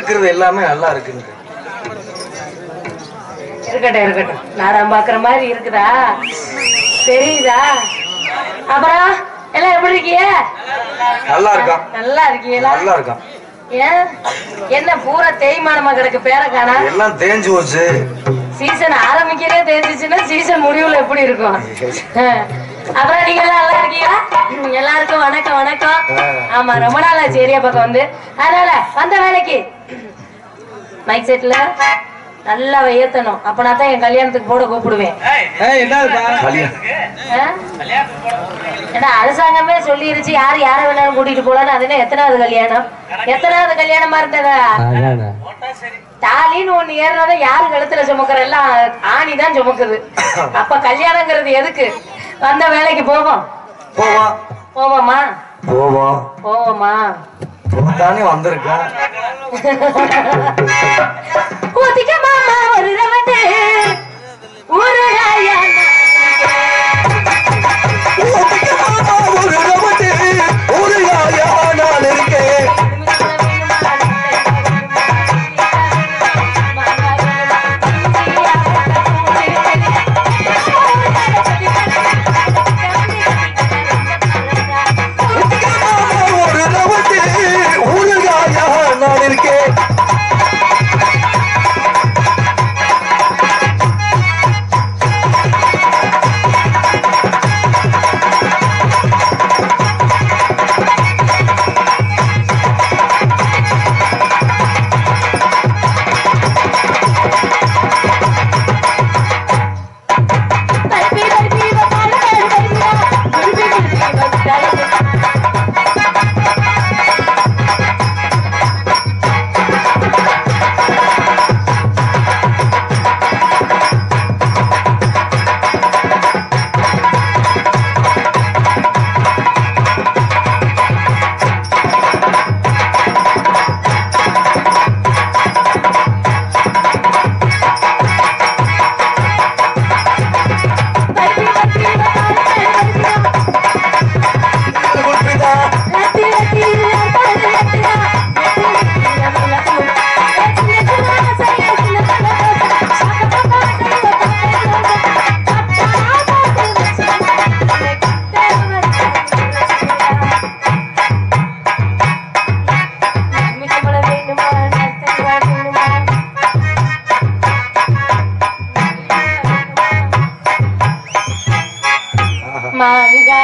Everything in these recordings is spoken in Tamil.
இருக்கிறது எல்லாமே நல்லா இருக்குங்க இருக்கட்டும் இருக்கட்டும் நாடகம் பாக்குற மாதிரி இருக்குதா தெரியுதா அப்புறம் எல்லாம் எப்படி இருக்கீங்க நல்லா இருக்கான் நல்லா இருக்கீங்களா நல்லா இருக்கான் ஏன் என்ன பூரா தேய்மானமா கிடக்கு பேர காணா எல்லாம் தேஞ்சு போச்சு சீசன் ஆரம்பிக்கிறதே தெரிஞ்சிச்சுன்னா சீசன் முடிவுல எப்படி இருக்கும் அஹ். அப்புறம் நீங்க எல்லாம் நல்லா இருக்கீங்களா ம், எல்லாருக்கும் வணக்கம் வணக்கம் ஆமா ரொம்ப நாளா ஏரியா பக்கம் வந்து அதனால வந்த வேலைக்கு மைக் செட்ல நல்லா ஏத்தணும் அப்பனா தான் என் கல்யாணத்துக்கு போட கூப்பிடுவேன் கல்யாணம் அஹ்? ஏன்னா அரசாங்கமே சொல்லிருச்சு யார் யாரை வேணாலும் கூட்டிட்டு போலான்னு அது என்ன எத்தனாவது கல்யாணம் எத்தனாவது கல்யாணமா இருந்ததா தாலின்னு ஒண்ணு ஏறினாதான் யாரு கழுத்துல சுமக்கிற எல்லாம் ஆணி தான் சுமக்குது அப்ப கல்யாணங்கிறது எதுக்கு வந்த வேலைக்கு போவோம் போவோம் போவோமா போவோம் போவோமா தானே வந்திருக்கோம் ஊத்திக்க மாமா ஒரு ரவண்டு ஊறுகாயா ஒரு ரவட்டு, ஒரு காயா நான் இருக்கேன். ஒரு ரவட்டு, ஒரு காயா நான் இருக்கேன். மாங்கா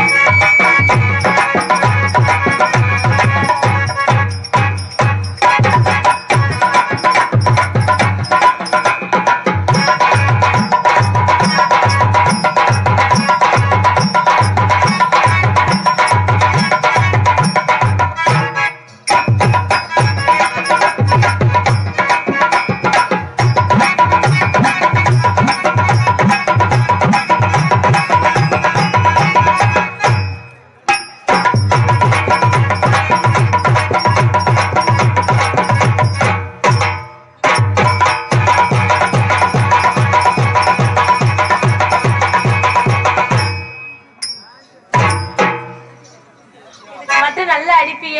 இதுக்கு மட்டும் நல்லா அடிப்பீங்க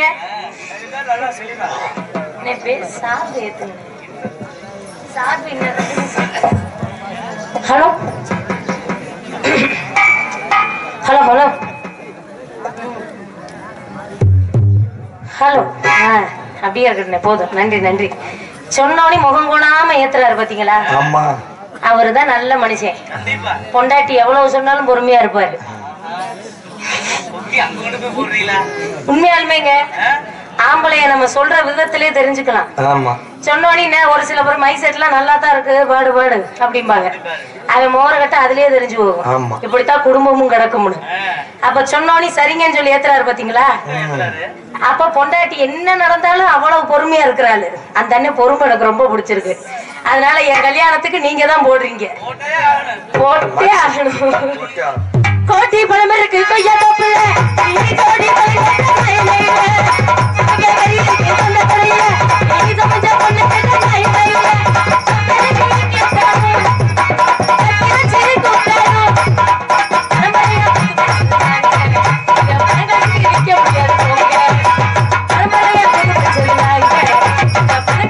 என் பேர் சார்பு ஏத்துங்க சார்பு என்ன ஹலோ ஹலோ ஹலோ ஹலோ ஆ அப்படியே இருக்கட்டுண்ணே போதும் நன்றி நன்றி சொன்னோடனே முகம் கோணாம ஏத்துறாரு பாத்தீங்களா ஆமா அவரு தான் நல்ல மனுஷன் பொண்டாட்டி எவ்வளவு சொன்னாலும் பொறுமையா இருப்பாரு உண்மையாலுமேங்க ஆம்பளைய நம்ம சொல்ற விதத்திலே தெரிஞ்சுக்கலாம் ஆமா சொன்னோடனே ஒரு சில பேர் மை செட்லாம் நல்லா தான் இருக்கு பாடு பாடு அப்படிம்பாங்க அவன் மோர கட்ட அதுலயே தெரிஞ்சு போகும் ஆமா. இப்படித்தான் குடும்பமும் கிடக்கும்னு அப்ப சொன்னோடனே சரிங்கன்னு சொல்லி ஏத்துறாரு பாத்தீங்களா அப்ப பொண்டாட்டி என்ன நடந்தாலும் அவ்வளவு பொறுமையா இருக்கிறாளு அந்த அண்ணன் பொறுமை எனக்கு ரொம்ப பிடிச்சிருக்கு அதனால என் கல்யாணத்துக்கு நீங்க தான் போடுறீங்க போட்டே ஆகணும் கோட்டி பழம் இருக்கு கொய்யா தோப்புல நீ கோடி பழம் கேட்ட மயிலையில. இங்க வெளியில சொந்த கடையில நீ சமைச்ச பொண்ணு கேட்ட மயிலையில. சக்கரை நீ கேட்டாலும், சக்கரை சரி கூப்பிட்டாலும், பரம்பரையா இங்க பணங்களுக்கு விக்க முடியாது போங்க. பரம்பரையா பேரு வச்சிருந்தாங்க. இந்த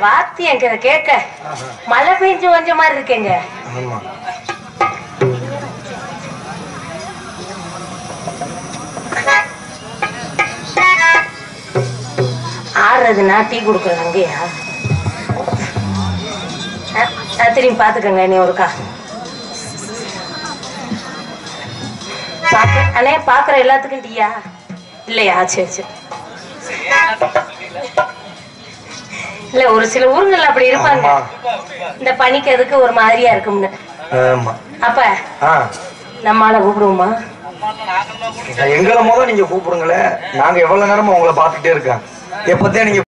வாத்தி எங்க கேட்க மழை பெஞ்சு கொஞ்ச மாதிரி இருக்கேங்க ஆமா ஆடுறதுனா டீ கொடுக்குறது அங்கேயா அஹ், அஹ், திரும்பி பாத்துக்கங்க நீ ஒருக்கா பாக்க- அண்ணே பாக்குற எல்லாத்துக்கும் டீயா இல்லையா சரி சரி இல்ல ஒரு சில ஊருங்கள்ல அப்படி இருப்பாங்க ஆமா இந்த பனிக்கு அதுக்கு ஒரு மாதிரியா இருக்கும்னு ஆமா அப்ப ஆ நம்மால கூப்பிடுவோமா எங்களை முதல் நீங்க கூப்பிடுங்களேன் நாங்க எவ்வளவு நேரமா உங்களை பாத்துக்கிட்டே இருக்கோம் எப்பத்தே நீங்க